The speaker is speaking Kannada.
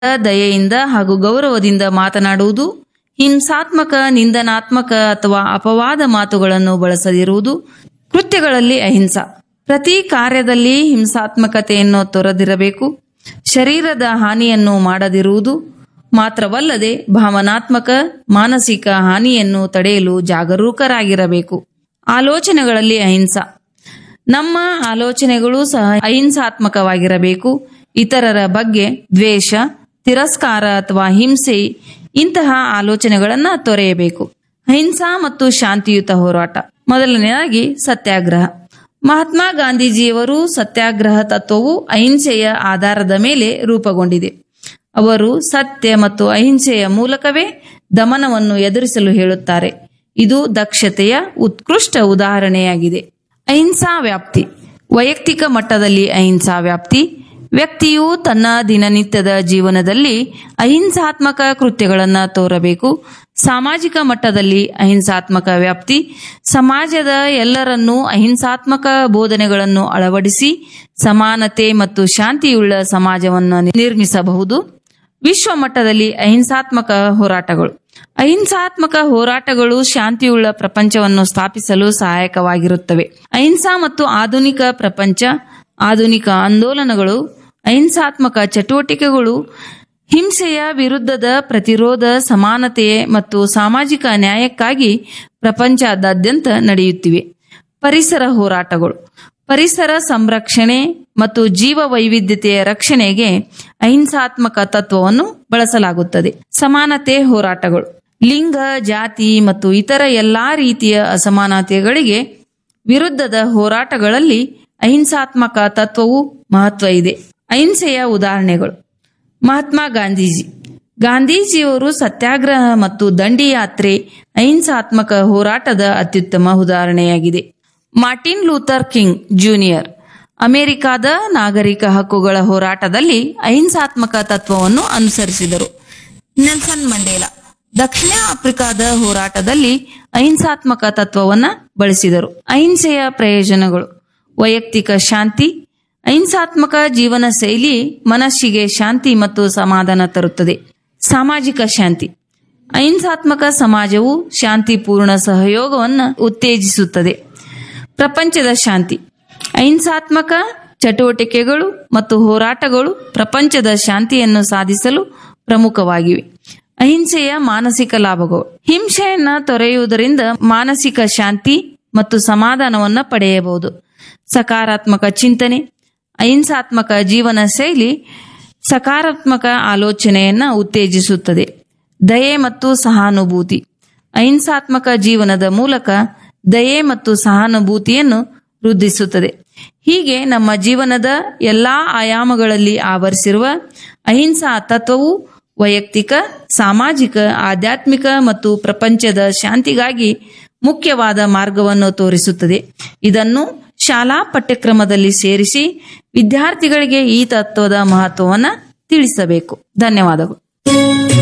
ದಯೆಯಿಂದ ಹಾಗೂ ಗೌರವದಿಂದ ಮಾತನಾಡುವುದು ಹಿಂಸಾತ್ಮಕ ನಿಂದನಾತ್ಮಕ ಅಥವಾ ಅಪವಾದ ಮಾತುಗಳನ್ನು ಬಳಸದಿರುವುದು ಕೃತ್ಯಗಳಲ್ಲಿ ಅಹಿಂಸಾ ಪ್ರತಿ ಕಾರ್ಯದಲ್ಲಿ ಹಿಂಸಾತ್ಮಕತೆಯನ್ನು ತೊರೆದಿರಬೇಕು ಶರೀರದ ಹಾನಿಯನ್ನು ಮಾಡದಿರುವುದು ಮಾತ್ರವಲ್ಲದೆ ಭಾವನಾತ್ಮಕ ಮಾನಸಿಕ ಹಾನಿಯನ್ನು ತಡೆಯಲು ಜಾಗರೂಕರಾಗಿರಬೇಕು ಆಲೋಚನೆಗಳಲ್ಲಿ ಅಹಿಂಸಾ ನಮ್ಮ ಆಲೋಚನೆಗಳು ಸಹ ಅಹಿಂಸಾತ್ಮಕವಾಗಿರಬೇಕು ಇತರರ ಬಗ್ಗೆ ದ್ವೇಷ ತಿರಸ್ಕಾರ ಅಥವಾ ಹಿಂಸೆ ಇಂತಹ ಆಲೋಚನೆಗಳನ್ನ ತೊರೆಯಬೇಕು ಅಹಿಂಸಾ ಮತ್ತು ಶಾಂತಿಯುತ ಹೋರಾಟ ಮೊದಲನೆಯದಾಗಿ ಸತ್ಯಾಗ್ರಹ ಮಹಾತ್ಮ ಗಾಂಧೀಜಿಯವರು ಸತ್ಯಾಗ್ರಹ ತತ್ವವು ಅಹಿಂಸೆಯ ಆಧಾರದ ಮೇಲೆ ರೂಪುಗೊಂಡಿದೆ ಅವರು ಸತ್ಯ ಮತ್ತು ಅಹಿಂಸೆಯ ಮೂಲಕವೇ ದಮನವನ್ನು ಎದುರಿಸಲು ಹೇಳುತ್ತಾರೆ ಇದು ದಕ್ಷತೆಯ ಉತ್ಕೃಷ್ಟ ಉದಾಹರಣೆಯಾಗಿದೆ ಅಹಿಂಸಾ ವ್ಯಾಪ್ತಿ ವೈಯಕ್ತಿಕ ಮಟ್ಟದಲ್ಲಿ ಅಹಿಂಸಾ ವ್ಯಾಪ್ತಿ ವ್ಯಕ್ತಿಯು ತನ್ನ ದಿನನಿತ್ಯದ ಜೀವನದಲ್ಲಿ ಅಹಿಂಸಾತ್ಮಕ ಕೃತ್ಯಗಳನ್ನು ತೋರಬೇಕು ಸಾಮಾಜಿಕ ಮಟ್ಟದಲ್ಲಿ ಅಹಿಂಸಾತ್ಮಕ ವ್ಯಾಪ್ತಿ ಸಮಾಜದ ಎಲ್ಲರನ್ನೂ ಅಹಿಂಸಾತ್ಮಕ ಬೋಧನೆಗಳನ್ನು ಅಳವಡಿಸಿ ಸಮಾನತೆ ಮತ್ತು ಶಾಂತಿಯುಳ್ಳ ಸಮಾಜವನ್ನು ನಿರ್ಮಿಸಬಹುದು ವಿಶ್ವ ಮಟ್ಟದಲ್ಲಿ ಅಹಿಂಸಾತ್ಮಕ ಹೋರಾಟಗಳು ಅಹಿಂಸಾತ್ಮಕ ಹೋರಾಟಗಳು ಶಾಂತಿಯುಳ್ಳ ಪ್ರಪಂಚವನ್ನು ಸ್ಥಾಪಿಸಲು ಸಹಾಯಕವಾಗಿರುತ್ತವೆ ಅಹಿಂಸಾ ಮತ್ತು ಆಧುನಿಕ ಪ್ರಪಂಚ ಆಧುನಿಕ ಆಂದೋಲನಗಳು ಅಹಿಂಸಾತ್ಮಕ ಚಟುವಟಿಕೆಗಳು ಹಿಂಸೆಯ ವಿರುದ್ಧದ ಪ್ರತಿರೋಧ ಸಮಾನತೆ ಮತ್ತು ಸಾಮಾಜಿಕ ನ್ಯಾಯಕ್ಕಾಗಿ ಪ್ರಪಂಚದಾದ್ಯಂತ ನಡೆಯುತ್ತಿವೆ ಪರಿಸರ ಹೋರಾಟಗಳು ಪರಿಸರ ಸಂರಕ್ಷಣೆ ಮತ್ತು ಜೀವ ವೈವಿಧ್ಯತೆಯ ರಕ್ಷಣೆಗೆ ಅಹಿಂಸಾತ್ಮಕ ತತ್ವವನ್ನು ಬಳಸಲಾಗುತ್ತದೆ ಸಮಾನತೆ ಹೋರಾಟಗಳು ಲಿಂಗ ಜಾತಿ ಮತ್ತು ಇತರ ಎಲ್ಲಾ ರೀತಿಯ ಅಸಮಾನತೆಗಳಿಗೆ ವಿರುದ್ಧದ ಹೋರಾಟಗಳಲ್ಲಿ ಅಹಿಂಸಾತ್ಮಕ ತತ್ವವು ಮಹತ್ವ ಇದೆ ಅಹಿಂಸೆಯ ಉದಾಹರಣೆಗಳು ಮಹಾತ್ಮ ಗಾಂಧೀಜಿ ಗಾಂಧೀಜಿಯವರು ಸತ್ಯಾಗ್ರಹ ಮತ್ತು ದಂಡಿ ಯಾತ್ರೆ ಅಹಿಂಸಾತ್ಮಕ ಹೋರಾಟದ ಅತ್ಯುತ್ತಮ ಉದಾಹರಣೆಯಾಗಿದೆ ಮಾರ್ಟಿನ್ ಲೂಥರ್ ಕಿಂಗ್ ಜೂನಿಯರ್ ಅಮೆರಿಕಾದ ನಾಗರಿಕ ಹಕ್ಕುಗಳ ಹೋರಾಟದಲ್ಲಿ ಅಹಿಂಸಾತ್ಮಕ ತತ್ವವನ್ನು ಅನುಸರಿಸಿದರು ನೆಲ್ಸನ್ ಮಂಡೇಲಾ ದಕ್ಷಿಣ ಆಫ್ರಿಕಾದ ಹೋರಾಟದಲ್ಲಿ ಅಹಿಂಸಾತ್ಮಕ ತತ್ವವನ್ನ ಬಳಸಿದರು ಅಹಿಂಸೆಯ ಪ್ರಯೋಜನಗಳು ವೈಯಕ್ತಿಕ ಶಾಂತಿ ಅಹಿಂಸಾತ್ಮಕ ಜೀವನ ಶೈಲಿ ಮನಸ್ಸಿಗೆ ಶಾಂತಿ ಮತ್ತು ಸಮಾಧಾನ ತರುತ್ತದೆ ಸಾಮಾಜಿಕ ಶಾಂತಿ ಅಹಿಂಸಾತ್ಮಕ ಸಮಾಜವು ಶಾಂತಿಪೂರ್ಣ ಸಹಯೋಗವನ್ನು ಉತ್ತೇಜಿಸುತ್ತದೆ ಪ್ರಪಂಚದ ಶಾಂತಿ ಅಹಿಂಸಾತ್ಮಕ ಚಟುವಟಿಕೆಗಳು ಮತ್ತು ಹೋರಾಟಗಳು ಪ್ರಪಂಚದ ಶಾಂತಿಯನ್ನು ಸಾಧಿಸಲು ಪ್ರಮುಖವಾಗಿವೆ ಅಹಿಂಸೆಯ ಮಾನಸಿಕ ಲಾಭಗಳು ಹಿಂಸೆಯನ್ನ ತೊರೆಯುವುದರಿಂದ ಮಾನಸಿಕ ಶಾಂತಿ ಮತ್ತು ಸಮಾಧಾನವನ್ನ ಪಡೆಯಬಹುದು ಸಕಾರಾತ್ಮಕ ಚಿಂತನೆ ಅಹಿಂಸಾತ್ಮಕ ಜೀವನ ಶೈಲಿ ಸಕಾರಾತ್ಮಕ ಆಲೋಚನೆಯನ್ನ ಉತ್ತೇಜಿಸುತ್ತದೆ ದಯೆ ಮತ್ತು ಸಹಾನುಭೂತಿ ಅಹಿಂಸಾತ್ಮಕ ಜೀವನದ ಮೂಲಕ ದಯೆ ಮತ್ತು ಸಹಾನುಭೂತಿಯನ್ನು ವೃದ್ಧಿಸುತ್ತದೆ ಹೀಗೆ ನಮ್ಮ ಜೀವನದ ಎಲ್ಲಾ ಆಯಾಮಗಳಲ್ಲಿ ಆವರಿಸಿರುವ ಅಹಿಂಸಾ ತತ್ವವು ವೈಯಕ್ತಿಕ ಸಾಮಾಜಿಕ ಆಧ್ಯಾತ್ಮಿಕ ಮತ್ತು ಪ್ರಪಂಚದ ಶಾಂತಿಗಾಗಿ ಮುಖ್ಯವಾದ ಮಾರ್ಗವನ್ನು ತೋರಿಸುತ್ತದೆ ಇದನ್ನು ಶಾಲಾ ಪಠ್ಯಕ್ರಮದಲ್ಲಿ ಸೇರಿಸಿ ವಿದ್ಯಾರ್ಥಿಗಳಿಗೆ ಈ ತತ್ವದ ಮಹತ್ವವನ್ನು ತಿಳಿಸಬೇಕು ಧನ್ಯವಾದಗಳು